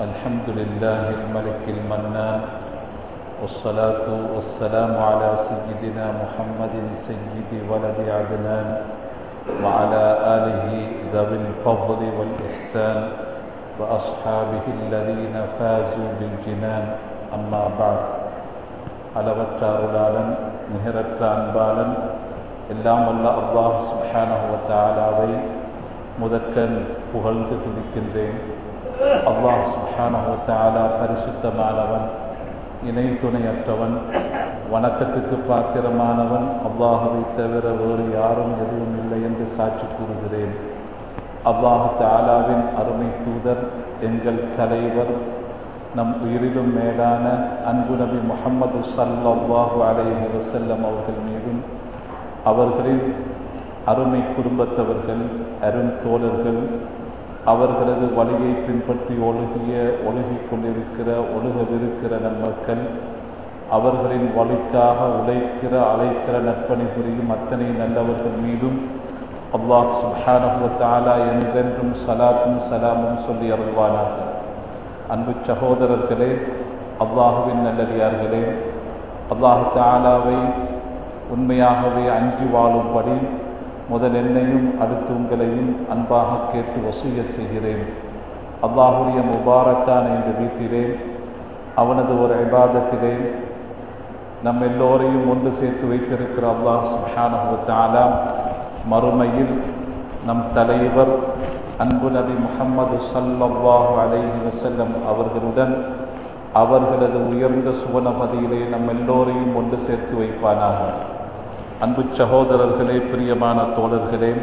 الحمد لله الملك المنان والصلاة والسلام على سيدنا محمد سيد ولد عدنان وعلى آله ذوي الفضل والإحسان وأصحابه الذين فازوا بالجنان أما بعد அளவற்ற அருளாளன் நிகரற்ற அன்பாளன் எல்லாம் வல்ல அல்லாஹ் சுப்ஹானஹு தாலாவை முதற்கண் புகழ்ந்து துதிக்கின்றேன் அல்லாஹ் சுப்ஹானஹு தாலா பரிசுத்தமானவன் இணை துணையற்றவன் வணக்கத்துக்கு பாத்திரமானவன் அல்லாஹுவை தவிர வேறு யாரும் எதுவும் இல்லை என்று சாட்சி கூறுகிறேன் அல்லாஹு தாலாவின் அருமை தூதர் எங்கள் தலைவர் நம் உயிரிலும் மேலான அன்பு நபி முகமது சல்லாஹு அலைஹி வசல்லம் அவர்கள் மீதும் அவர்களின் அருமை குடும்பத்தவர்கள் அரும் தோழர்கள் அவர்களது வழியை பின்பற்றி ஒழுகிய ஒழுகிக் கொண்டிருக்கிற ஒழுகவிருக்கிற நன்மக்கள் அவர்களின் வழிக்காக உழைக்கிற அழைக்கிற நற்பணி புரியும் அத்தனை நல்லவர்கள் மீதும் அல்லாஹ் சுஹானஹு தாலா என்றென்றும் சலாத்தும் சலாமும் சொல்லி அருள்வானாக அன்பு சகோதரர்களே அல்லாஹுவின் நல்லடியார்களே அல்லாஹு தாலாவை உண்மையாகவே அஞ்சி வாழும்படி முதல் என்னையும் அடுத்து உங்களையும் அன்பாக கேட்டு வசூய செய்கிறேன் அல்லாஹுடைய முபாரக்கான இந்த வீட்டிலே அவனது ஒரு இபாதத்திலே நம் எல்லோரையும் ஒன்று சேர்த்து வைத்திருக்கிற அல்லாஹ் சுஹானஹு தாலா மறுமையில் நம் தலைவர் அன்பு நபி முகம்மது சல்லாஹு அலைஹி வசல்லம் அவர்களுடன் அவர்களது உயர்ந்த சுவனபதியிலே நம் எல்லோரையும் ஒன்று சேர்த்து வைப்பானாக அன்பு சகோதரர்களே பிரியமான தோழர்களே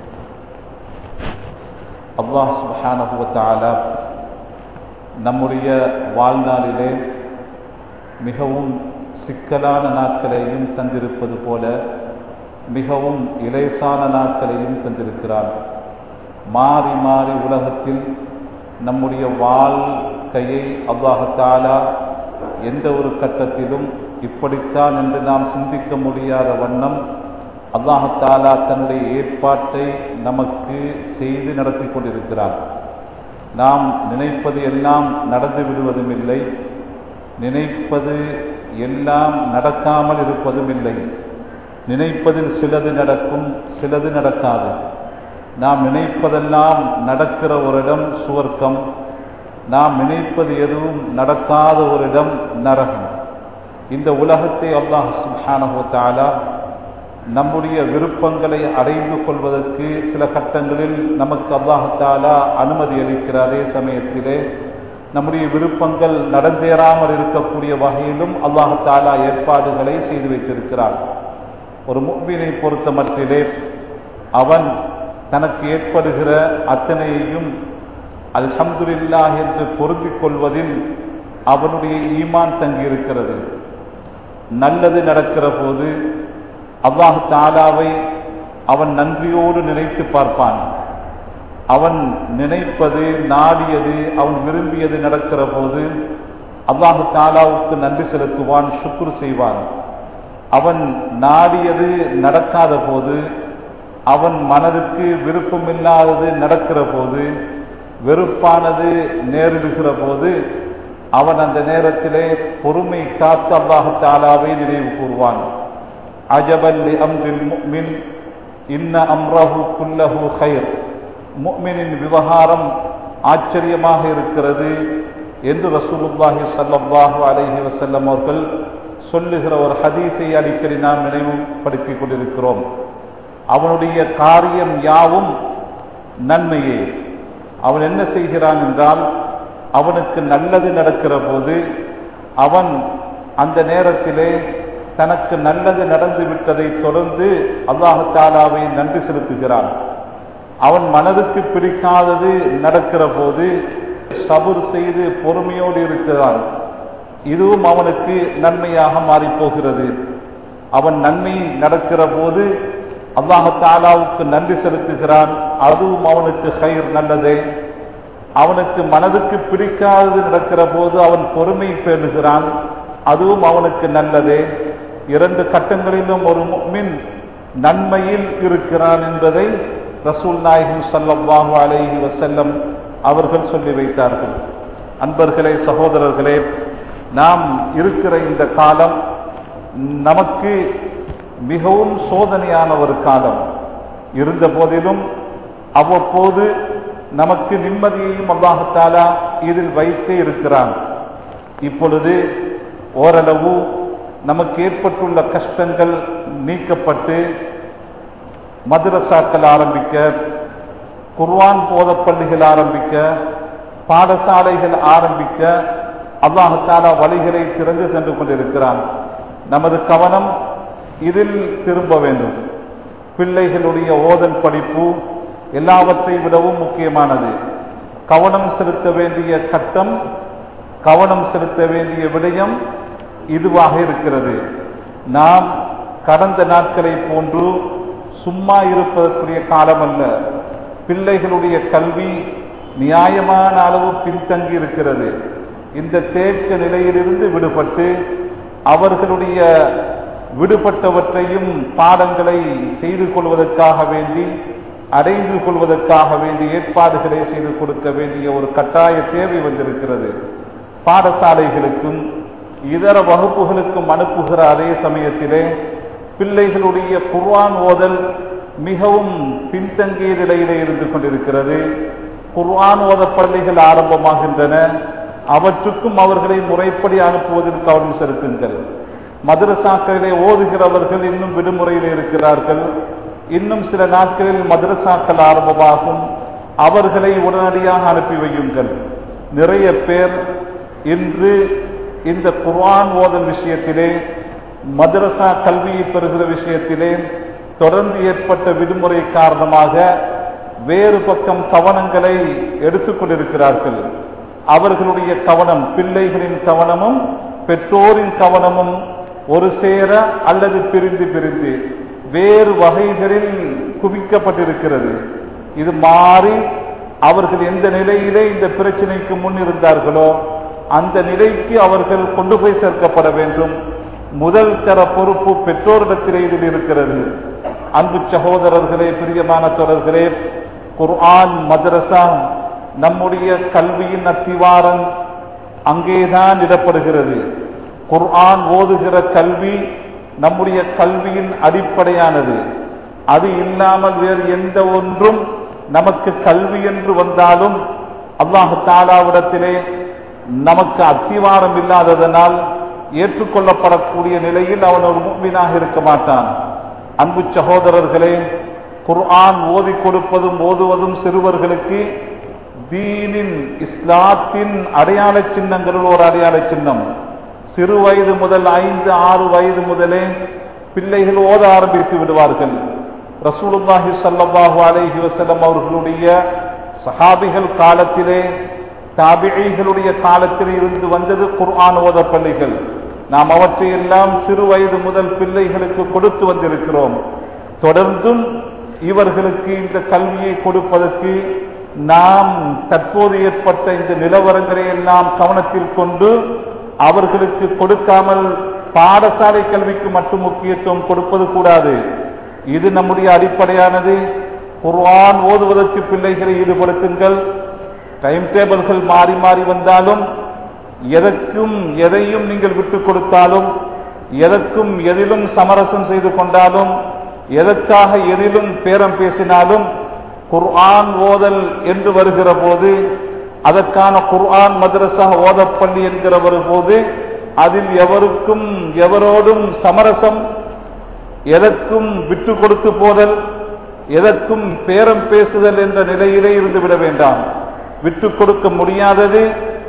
அல்லாஹ் சுஹானகுவத்தாலா நம்முடைய வாழ்நாளிலே மிகவும் சிக்கலான நாட்களையும் தந்திருப்பது போல மிகவும் இலேசான நாட்களையும் தந்திருக்கிறார் மாறி மாறி உலகத்தில் நம்முடைய வாழ்க்கையை அல்லாஹாலா எந்த ஒரு கட்டத்திலும் இப்படித்தான் என்று நாம் சிந்திக்க முடியாத வண்ணம் அல்லாஹாலா தன்னுடைய ஏற்பாட்டை நமக்கு செய்து நடத்தி கொண்டிருக்கிறார் நாம் நினைப்பது எல்லாம் நடந்து விடுவதும் இல்லை நினைப்பது எல்லாம் நடக்காமல் இருப்பதும் இல்லை நினைப்பதில் சிலது நடக்கும் சிலது நடக்காது நாம் நினைப்பதெல்லாம் நடக்கிற ஒரு இடம் சுவர்க்கம் நாம் நினைப்பது எதுவும் நடக்காத ஒரு இடம் நரகம் இந்த உலகத்தை அல்லாஹ் சுஹானஹோத்தாலா நம்முடைய விருப்பங்களை அடைந்து கொள்வதற்கு சில கட்டங்களில் நமக்கு அல்லாஹாலா அனுமதி அளிக்கிற அதே சமயத்திலே நம்முடைய விருப்பங்கள் நடந்தேறாமல் இருக்கக்கூடிய வகையிலும் அல்லாஹாலா ஏற்பாடுகளை செய்து வைத்திருக்கிறார் ஒரு முக்மீனை பொறுத்த மட்டிலே அவன் தனக்கு ஏற்படுகிற அத்தனையையும் அல்ஹம்துல்லா என்று பொருந்திக் கொள்வதில் அவனுடைய ஈமான் தங்கியிருக்கிறது நல்லது நடக்கிற போது அல்லாஹு தாலாவை அவன் நன்றியோடு நினைத்து பார்ப்பான் அவன் நினைப்பது நாடியது அவன் விரும்பியது நடக்கிற போது அல்லாஹு தாலாவுக்கு நன்றி செலுத்துவான் சுக்குர் செய்வான் அவன் நாடியது நடக்காத போது அவன் மனதுக்கு விருப்பமில்லாதது நடக்கிற போது வெறுப்பானது நேரிடுகிற போது அவன் அந்த நேரத்திலே பொறுமை காத்து அல்லாஹு தாலாவை நினைவு கூறுவான் அஜபல்லி அம்ரில் முக்மின் இன்ன அம்ரஹு குல்லஹு ஹைர் முக்மினின் விவகாரம் ஆச்சரியமாக இருக்கிறது என்று ரசூலுல்லாஹி சல்லாஹு அலைஹி வசல்லம் அவர்கள் சொல்லுகிற ஒரு ஹதீஸை அடிக்கடி நாம் நினைவுபடுத்திக் கொண்டிருக்கிறோம் அவனுடைய காரியம் யாவும் நன்மையே அவன் என்ன செய்கிறான் என்றால் அவனுக்கு நல்லது நடக்கிற போது அவன் அந்த நேரத்திலே தனக்கு நல்லது நடந்து விட்டதை தொடர்ந்து அல்லாஹாலாவை நன்றி செலுத்துகிறான் அவன் மனதுக்கு பிடிக்காதது நடக்கிற போது சபுர் செய்து பொறுமையோடு இருக்கிறான் இதுவும் அவனுக்கு நன்மையாக மாறிப்போகிறது அவன் நன்மை நடக்கிற போது அல்லாஹாலாவுக்கு நன்றி செலுத்துகிறான் அதுவும் அவனுக்கு ஹைர் நல்லதே அவனுக்கு மனதுக்கு பிடிக்காதது நடக்கிற போது அவன் பொறுமை பேணுகிறான் அதுவும் அவனுக்கு நல்லதே இரண்டு கட்டங்களிலும் ஒரு மின் நன்மையில் இருக்கிறான் என்பதை ரசூல் நாயகம் சல்லாஹூ அலைஹி வசல்லம் அவர்கள் சொல்லி வைத்தார்கள் அன்பர்களே சகோதரர்களே நாம் இருக்கிற இந்த காலம் நமக்கு மிகவும் சோதனையான ஒரு காலம் இருந்த போதிலும் அவ்வப்போது நமக்கு நிம்மதியையும் அல்லாஹத்தாலா இதில் வைத்தே இருக்கிறான் இப்பொழுது ஓரளவு நமக்கு ஏற்பட்டுள்ள கஷ்டங்கள் நீக்கப்பட்டு மதுரசாக்கள் ஆரம்பிக்க குர்வான் போதப்பள்ளிகள் ஆரம்பிக்க பாடசாலைகள் ஆரம்பிக்க அல்லாஹாலா வழிகளை திறந்து சென்று கொண்டிருக்கிறான் நமது கவனம் இதில் திரும்ப வேண்டும் பிள்ளைகளுடைய ஓதல் படிப்பு எல்லாவற்றை விடவும் முக்கியமானது கவனம் செலுத்த வேண்டிய கட்டம் கவனம் செலுத்த வேண்டிய விடயம் இதுவாக இருக்கிறது நாம் கடந்த நாட்களை போன்று சும்மா இருப்பதற்குரிய காலம் அல்ல பிள்ளைகளுடைய கல்வி நியாயமான அளவு பின்தங்கி இருக்கிறது இந்த தேக்க நிலையிலிருந்து விடுபட்டு அவர்களுடைய விடுபட்டவற்றையும் பாடங்களை செய்து கொள்வதற்காக வேண்டி அடைந்து கொள்வதற்காக வேண்டி ஏற்பாடுகளை செய்து கொடுக்க வேண்டிய ஒரு கட்டாய தேவை வந்திருக்கிறது பாடசாலைகளுக்கும் இதர வகுப்புகளுக்கும் அனுப்புகிற அதே சமயத்திலே பிள்ளைகளுடைய குர்வான் ஓதல் மிகவும் பின்தங்கிய நிலையிலே இருந்து கொண்டிருக்கிறது குர்ஆன் ஓத பள்ளிகள் ஆரம்பமாகின்றன அவற்றுக்கும் அவர்களை முறைப்படி அனுப்புவதில் கவனம் செலுத்துங்கள் மதரசாக்களிலே ஓதுகிறவர்கள் இன்னும் விடுமுறையில் இருக்கிறார்கள் இன்னும் சில நாட்களில் மதரசாக்கள் ஆரம்பமாகும் அவர்களை உடனடியாக அனுப்பி வையுங்கள் நிறைய பேர் இன்று இந்த குர்ஆன் ஓதல் விஷயத்திலே மதரசா கல்வியை பெறுகிற விஷயத்திலே தொடர்ந்து ஏற்பட்ட விடுமுறை காரணமாக வேறு பக்கம் கவனங்களை எடுத்துக்கொண்டிருக்கிறார்கள் அவர்களுடைய கவனம் பிள்ளைகளின் கவனமும் பெற்றோரின் கவனமும் ஒரு சேர அல்லது பிரிந்து பிரிந்து வேறு வகைகளில் குவிக்கப்பட்டிருக்கிறது இது மாறி அவர்கள் எந்த நிலையிலே இந்த பிரச்சனைக்கு முன் இருந்தார்களோ அந்த நிலைக்கு அவர்கள் கொண்டு போய் சேர்க்கப்பட வேண்டும் முதல் தர பொறுப்பு பெற்றோரிடத்திலே இதில் இருக்கிறது அன்பு சகோதரர்களே பிரியமான தொடர்களே குர்ஆன் மதரசா நம்முடைய கல்வியின் அத்திவாரம் அங்கேதான் இடப்படுகிறது குர்ஆன் ஓதுகிற கல்வி நம்முடைய கல்வியின் அடிப்படையானது அது இல்லாமல் வேறு எந்த ஒன்றும் நமக்கு கல்வி என்று வந்தாலும் அல்லாஹு தாலாவிடத்திலே நமக்கு அத்திவாரம் இல்லாததனால் ஏற்றுக்கொள்ளப்படக்கூடிய நிலையில் அவன் ஒரு முக்மீனாக இருக்க மாட்டான் அன்பு சகோதரர்களே குர்ஆன் ஓதி கொடுப்பதும் ஓதுவதும் சிறுவர்களுக்கு தீனின் இஸ்லாத்தின் அடையாள சின்னங்களில் ஒரு அடையாள சின்னம் சிறு வயது முதல் ஐந்து ஆறு வயது முதலே பிள்ளைகள் ஓத ஆரம்பித்து விடுவார்கள் ரசூலுல்லாஹி ஸல்லல்லாஹு அலைஹி வஸல்லம் அவர்களுடைய சஹாபிகள் காலத்திலே தாபிகைகளுடைய காலத்தில் இருந்து வந்தது குர்ஆன் ஓத பள்ளிகள் நாம் அவற்றையெல்லாம் சிறு வயது முதல் பிள்ளைகளுக்கு கொடுத்து வந்திருக்கிறோம் தொடர்ந்தும் இவர்களுக்கு இந்த கல்வியை கொடுப்பதற்கு நாம் தற்போது ஏற்பட்ட இந்த நிலவரங்களை எல்லாம் கவனத்தில் கொண்டு அவர்களுக்கு கொடுக்காமல் பாடசாலை கல்விக்கு மட்டும் முக்கியத்துவம் கொடுப்பது கூடாது இது நம்முடைய அடிப்படையானது குர்ஆன் ஓதுவதற்கு பிள்ளைகளை ஈடுபடுத்துங்கள் டைம் டேபிள்கள் மாறி மாறி வந்தாலும் எதற்கும் எதையும் நீங்கள் விட்டுக் கொடுத்தாலும் எதற்கும் எதிலும் சமரசம் செய்து கொண்டாலும் எதற்காக எதிலும் பேரம் பேசினாலும் குர்ஆன் ஓதல் என்று வருகிற போது அதற்கான குர்ஆன் மதரசா ஓதப்பள்ளி என்கிற போது அதில் எவருக்கும் எவரோடும் சமரசம் எதற்கும் விட்டு கொடுத்து போதல் எதற்கும் பேரம் பேசுதல் என்ற நிலையிலே இருந்து விட வேண்டாம் விட்டு கொடுக்க முடியாதது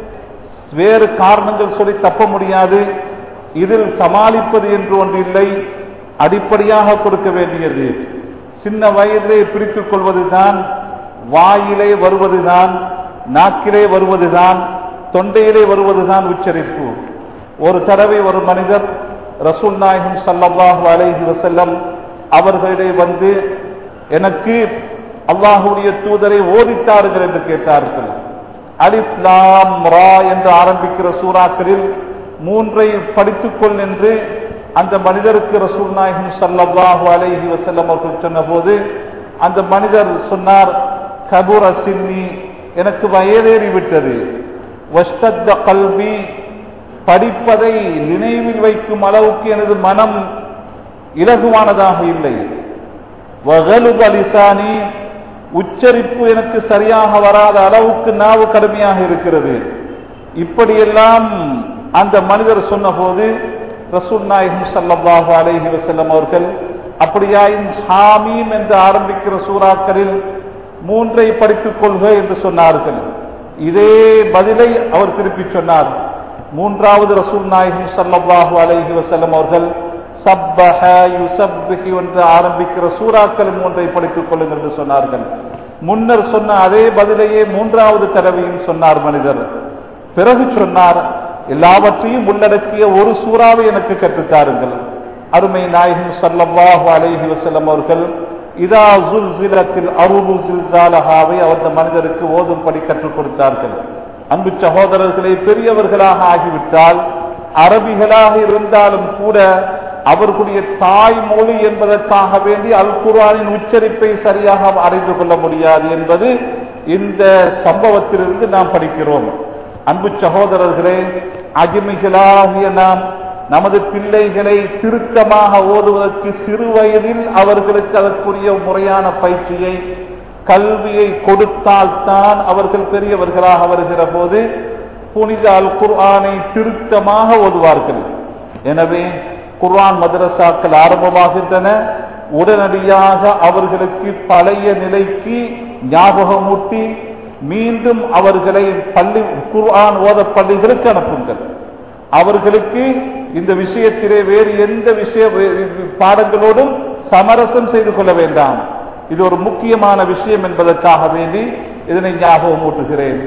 வேறு காரணங்கள் சொல்லி தப்ப முடியாது இதில் சமாளிப்பது என்று ஒன்று இல்லை அடிப்படையாக கொடுக்க வேண்டியது சின்ன வயதிலே பிரித்துக் கொள்வதுதான் வாயிலே வருவதுதான் நாக்கிலே வருவதுதான் தொண்டையிலே வருவதுதான் உச்சரிப்பு ஒரு தடவை ஒரு மனிதர் ரசூல் நாயகம் சல்லல்லாஹு அலைஹி வசல்லம் அவர்களிடையே வந்து எனக்கு அல்லாஹுடைய தூதரை ஓதித்தார்கள் என்று கேட்டார்கள் அலிஃப் லாம் ரா என்று ஆரம்பிக்கிற சூறாக்களில் மூன்றை படித்துக்கொள் என்று அந்த மனிதருக்கு ரசூல் நாயகம் சல்லல்லாஹு அலைஹி வசல்லம் அவர்கள் சொன்னபோது அந்த மனிதர் சொன்னார் கபூர் அசின்னி எனக்கு வயதேறி விட்டது வஷ்டத்த கல்வி படிப்பதை நினைவில் வைக்கும் அளவுக்கு எனது மனம் இலகுவானதாக இல்லை வகலுப லிசானி உச்சரிப்பு எனக்கு சரியாக வராத அளவுக்கு நாவு கடுமையாக இருக்கிறது இப்படியெல்லாம் அந்த மனிதர் சொன்னபோது ரசூல் நாயகம் ஸல்லல்லாஹு அலைஹி வஸல்லம் அவர்கள் அப்படியாயின் ஹாமீம் என்று ஆரம்பிக்கிற சூறாக்களில் மூன்றை படித்துக் கொள்க என்று சொன்னார்கள் இதே பதிலை அவர் திருப்பிச் சொன்னார் மூன்றாவது ரசூல் நாயகம் ஸல்லல்லாஹு அலைஹி வஸல்லம் அவர்கள் சப்பஹ யுசப்பிஹு என்று ஆரம்பிக்கிற சூறாக்கள் மூன்றை படித்துக் கொள்ளுங்கள் என்று சொன்னார்கள் முன்னர் சொன்ன அதே பதிலையே மூன்றாவது தடவையும் சொன்னார் மனிதர் பிறகு சொன்னார் எல்லாவற்றையும் உள்ளடக்கிய ஒரு சூறாவை எனக்கு கற்றுத்தாருங்கள் அருமை நாயகம் ஸல்லல்லாஹு அலைஹி வஸல்லம் அவர்கள் இதா ஜுல்சிலத்தில் அருபு ஜில்சாலஹாவை அந்த மனிதருக்கு ஓதும்படி கற்றுக் கொடுத்தார்கள் அன்பு சகோதரர்களே பெரியவர்களாக ஆகிவிட்டால் அரபிகளாக இருந்தாலும் கூட அவர்களுடைய தாய்மொழி என்பதற்காக வேண்டி அல் குர்ஆனின் உச்சரிப்பை சரியாக அறிந்து கொள்ள முடியாது என்பது இந்த சம்பவத்திலிருந்து நாம் படிக்கிறோம் அன்பு சகோதரர்களே அகிமிகளாகிய நாம் நமது பிள்ளைகளை திருத்தமாக ஓதுவதற்கு சிறு வயதில் அவர்களுக்கு அதற்குரிய முறையான பயிற்சியை கல்வியை கொடுத்தால்தான் அவர்கள் பெரியவர்களாக வருகிற போது புனித அல் குர்ஆனை திருத்தமாக ஓதுவார்கள் எனவே குர்ஆன் மதரசாக்கள் ஆரம்பமாகின்றன உடனடியாக அவர்களுக்கு பழைய நிலைக்கு ஞாபகமூட்டி மீண்டும் அவர்களை பள்ளி குர்ஆன் ஓத பள்ளிகளுக்கு அனுப்புங்கள் அவர்களுக்கு இந்த விஷயத்திலே வேறு எந்த விஷய பாடங்களோடும் சமரசம் செய்து கொள்ள வேண்டாம் இது ஒரு முக்கியமான விஷயம் என்பதற்காக வேண்டி இதனை ஞாபகம் ஊட்டுகிறேன்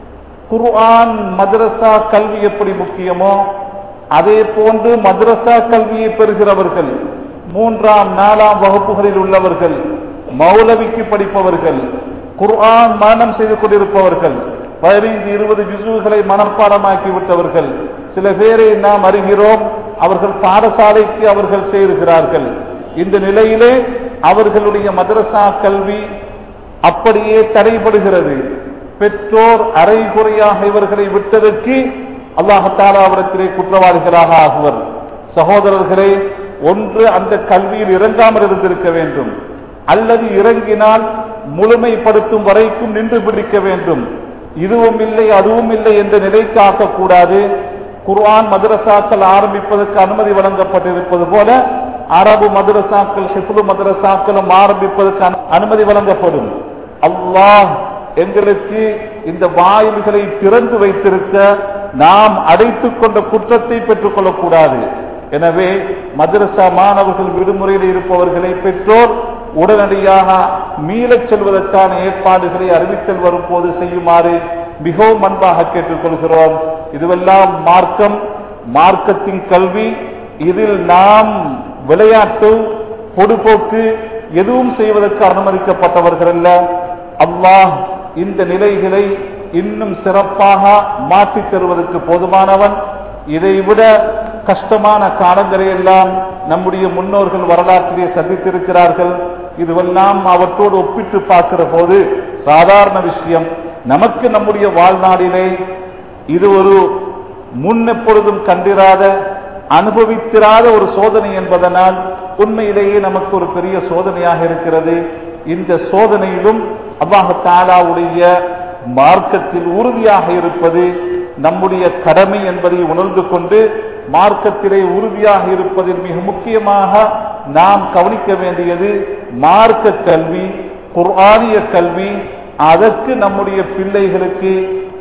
குர்ஆன் மதரசா கல்வி எப்படி முக்கியமோ அதே போன்று மதரசா கல்வியை பெறுகிறவர்கள் மூன்றாம் நாலாம் வகுப்புகளில் உள்ளவர்கள் மௌலவிக்கு படிப்பவர்கள் குர்ஆன் மரணம் செய்து கொண்டிருப்பவர்கள் பதினைந்து இருபது ஜிசுகளை மனப்பாடமாக்கி விட்டவர்கள் சில பேரை நாம் அறிகிறோம் அவர்கள் பாடசாலைக்கு அவர்கள் சேருகிறார்கள் இந்த நிலையிலே அவர்களுடைய மதரசா கல்வி அப்படியே தடைபடுகிறது பெற்றோர் அரைகுறையாக இவர்களை விட்டதற்கு அல்லாஹாலா அவரிடத்திலே குற்றவாளிகளாக ஆகுவர் சகோதரர்களே ஒன்று அந்த கல்வியில் இறங்காமல் இருந்திருக்க வேண்டும் அல்லது இறங்கினால் முழுமைப்படுத்தும் வரைக்கும் நின்று பிடிக்க வேண்டும் இதுவும் இல்லை அதுவும் இல்லை என்ற நிலைக்கு ஆக்கக்கூடாது குர்ஆன் மதரசாக்கள் ஆரம்பிப்பதற்கு அனுமதி வழங்கப்பட்டிருப்பது போல அரபு மதரசாக்கள் ஹிப்ரு மதரசாக்களும் ஆரம்பிப்பதற்கு அனுமதி வழங்கப்படும் அல்லாஹ் எங்களுக்கு இந்த வாயில்களை திறந்து வைத்திருக்க நாம் அடைத்துக் கொண்ட குற்றத்தை பெற்றுக் கொள்ளக்கூடாது எனவே மதரசா மாணவர்கள் விடுமுறையில் இருப்பவர்களை பெற்றோர் உடனடியாக மீளச் செல்வதற்கான ஏற்பாடுகளை அறிவித்தல் வரும் போது செய்யுமாறு மிகவும் அன்பாக கேட்டுக்கொள்கிறோம் இதுவெல்லாம் மார்க்கம் மார்க்கத்தின் கல்வி இதில் நாம் விளையாட்டு பொடுபோக்கு எதுவும் செய்வதற்கு அனுமதிக்கப்பட்டவர்கள் அல்ல அல்லாஹ் இந்த நிலைகளை இன்னும் சிறப்பாக மாற்றித் தருவதற்கு போதுமானவன் இதைவிட கஷ்டமான காலங்களை எல்லாம் நம்முடைய முன்னோர்கள் வரலாற்றிலே சந்தித்திருக்கிறார்கள் இதுவெல்லாம் அவற்றோடு ஒப்பிட்டு பார்க்கிற போது சாதாரண விஷயம் நமக்கு நம்முடைய வாழ்நாளிலே இது ஒரு முன்னெப்பொழுதும் கண்டிராத அனுபவித்திராத ஒரு சோதனை என்பதனால் உண்மையிலேயே நமக்கு ஒரு பெரிய சோதனையாக இருக்கிறது இந்த சோதனையிலும் அல்லாஹ் தாலாவுடைய மார்க்கத்தில் உறுதியாக இருப்பது நம்முடைய கடமை என்பதை உணர்ந்து கொண்டு மார்க்கத்திலே உறுதியாக இருப்பதில் மிக முக்கியமாக நாம் கவனிக்க வேண்டியது மார்க்க கல்வி குர்ஆனிய கல்வி அதற்கு நம்முடைய பிள்ளைகளுக்கு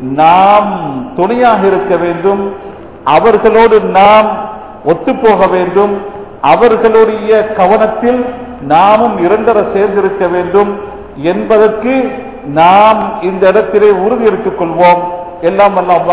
நாம் துணையாக இருக்க வேண்டும் அவர்களோடு நாம் ஒத்துப்போக வேண்டும் அவர்களுடைய கவனத்தில் நாமும் இரண்டர சேர்ந்திருக்க வேண்டும் என்பதற்கு நாம் இந்த இடத்திலே உறுதி எடுத்துக் கொள்வோம் எல்லாம்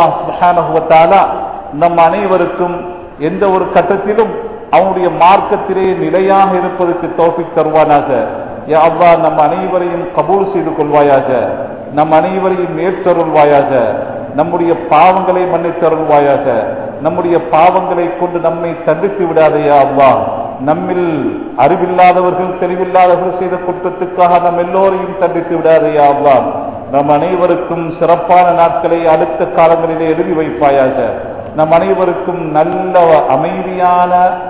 அல்லாஹ் நம் அனைவருக்கும் எந்த ஒரு கட்டத்திலும் அவனுடைய மார்க்கத்திலே நிலையாக இருப்பதற்கு தோப்பிக் தருவானாக யா அல்லாஹ் நம் அனைவரையும் கபூல் செய்து கொள்வாயாக நம் அனைவரையும் ஏற்றருள்வாயாக நம்முடைய பாவங்களை மன்னித்தருள்வாயாக நம்முடைய பாவங்களை கொண்டு நம்மை தண்டித்து விடாதையா அல்லாஹ் நம்மில் அறிவில்லாதவர்கள் தெளிவில்லாதவர்கள் செய்த குற்றத்துக்காக நம் எல்லோரையும் தண்டித்து விடாதையா அல்லாஹ் நம் அனைவருக்கும் சிறப்பான நாட்களை அடுத்த காலங்களிலே எழுதி வைப்பாயாக நம் அனைவருக்கும் நல்ல அமைதியான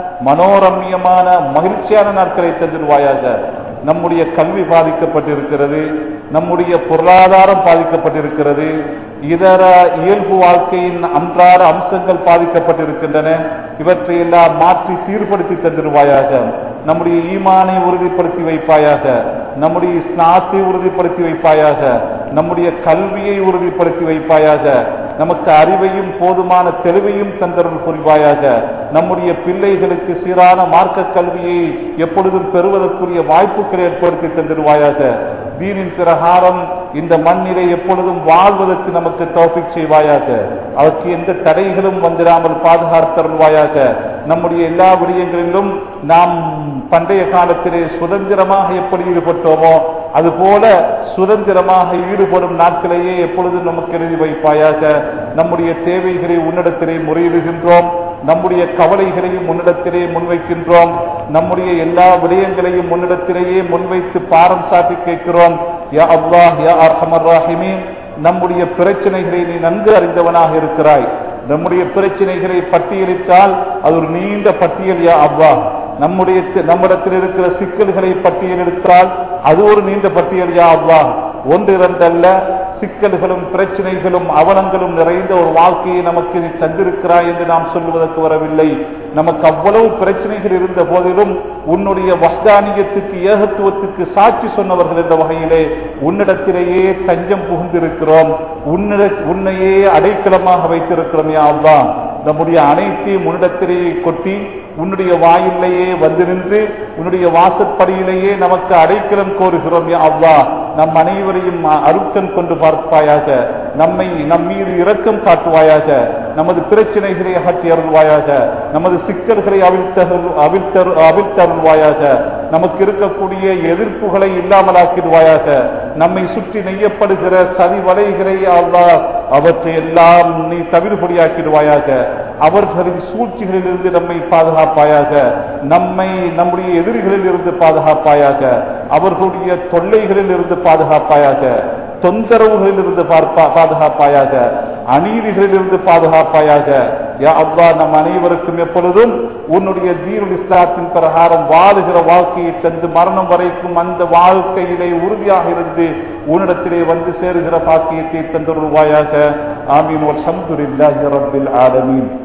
மனோரம்யமான மகிழ்ச்சியான நாட்களை தந்துடுவாயாக நம்முடைய கல்வி பாதிக்கப்பட்டிருக்கிறது நம்முடைய பொருளாதாரம் பாதிக்கப்பட்டிருக்கிறது இதர இயல்பு வாழ்க்கையின் அன்றாட அம்சங்கள் பாதிக்கப்பட்டிருக்கின்றன இவற்றை எல்லாம் மாற்றி சீர்படுத்தி தந்துடுவாயாக நம்முடைய ஈமானை உறுதிப்படுத்தி வைப்பாயாக நம்முடைய ஸ்நாத்தை உறுதிப்படுத்தி வைப்பாயாக நம்முடைய கல்வியை உறுதிப்படுத்தி வைப்பாயாக நமக்கு அறிவையும் போதுமான தெளிவையும் தந்தருள் புரிவாயாக நம்முடைய பிள்ளைகளுக்கு சீரான மார்க்க கல்வியை எப்பொழுதும் பெறுவதற்குரிய வாய்ப்புகளை ஏற்படுத்தி தந்திருவாயாக தீனின் பிரகாரம் இந்த மண்ணிலே எப்பொழுதும் வாழ்வதற்கு நமக்கு தோப்பிக் செய்வாயாக அதற்கு எந்த தடைகளும் வந்துடாமல் பாதுகாத்தருள்வாயாக நம்முடைய எல்லா விடயங்களிலும் நாம் பண்டைய காலத்திலே சுதந்திரமாக எப்படி ஈடுபட்டோமோ அதுபோல சுதந்திரமாக ஈடுபடும் நாட்களையே எப்பொழுதும் நமக்கு எழுதி வைப்பாயாக நம்முடைய தேவைகளை உன்னிடத்திலே முறையிடுகின்றோம் நம்முடைய கவலைகளையும் முன்னிடத்திலே முன்வைக்கின்றோம் நம்முடைய எல்லா விடயங்களையும் முன்னிடத்திலேயே முன்வைத்து பாரம் சாட்டி கேட்கிறோம் யா அல்லாஹ் யா அர்ஹமர் ராஹிமீன் நம்முடைய பிரச்சனைகளை நீ நன்கு அறிந்தவனாக இருக்கிறாய் நம்முடைய பிரச்சனைகளை பட்டியலிட்டால் அது ஒரு நீண்ட பட்டியல் யா அல்லாஹ் நம்முடைய நம்மிடத்தில் இருக்கிற சிக்கல்களை பட்டியலிட்டால் அது ஒரு நீண்ட பட்டியல் யா அல்லாஹ் ஒன்று இரண்டல்ல சிக்கல்களும் பிரச்சனைகளும் அவலங்களும் நிறைந்த ஒரு வாழ்க்கையை நமக்கு நீ தந்திருக்கிறாய் என்று நாம் சொல்லுவதற்கு வரவில்லை நமக்கு அவ்வளவு பிரச்சனைகள் இருந்த போதிலும் உன்னுடைய வஸ்தானியத்துக்கு ஏகத்துவத்துக்கு சாட்சி சொன்னவர்கள் என்ற வகையிலே உன்னிடத்திலேயே தஞ்சம் புகுந்திருக்கிறோம் உன்னிட உன்னையே அடைக்கலமாக வைத்திருக்கிறோம் யா அல்லா நம்முடைய அனைத்தையும் உன்னிடத்திலேயே கொட்டி உன்னுடைய வாயிலேயே வந்து நின்று உன்னுடைய வாசற்படியிலேயே நமக்கு அடைக்கலம் கோருகிறோம் யா அல்லா நம் அனைவரையும் அருட்டம் கொண்டு பார்ப்பாயாக நம்மை நம் மீது இரக்கம் காட்டுவாயாக நமது பிரச்சனைகளை அகற்றி அருள்வாயாக நமது சிக்கல்களை அவிழ்த்தருள் அவிழ்த்தரு அவிழ்த்தருள்வாயாக நமக்கு இருக்கக்கூடிய எதிர்ப்புகளை இல்லாமலாக்கிடுவாயாக நம்மை சுற்றி நெய்யப்படுகிற சதி வலைகளை அல்லா அவற்றை எல்லாம் நீ தவிர்படியாக்கிடுவாயாக அவர்களின் சூழ்ச்சிகளில் இருந்து நம்மை பாதுகாப்பாயாக நம்மை நம்முடைய எதிரிகளில் இருந்து பாதுகாப்பாயாக அவர்களுடைய தொல்லைகளில் இருந்து பாதுகாப்பாயாக தொந்தரவுகளில் இருந்து பாதுகாப்பாயாக அநீதிகளில் இருந்து பாதுகாப்பாயாக யா அவ்வா நம் அனைவருக்கும் எப்பொழுதும் உன்னுடைய தீருள் இஸ்லாத்தின் பிரகாரம் வாழுகிற வாழ்க்கையை தந்து மரணம் வரைக்கும் அந்த வாழ்க்கையிலே உறுதியாக இருந்து உன்னிடத்திலே வந்து சேருகிற பாக்கியத்தை தந்துருவாயாக ஆமீன் ஒரு சம்துரில்லாஹி ரப்பில் ஆலமீன்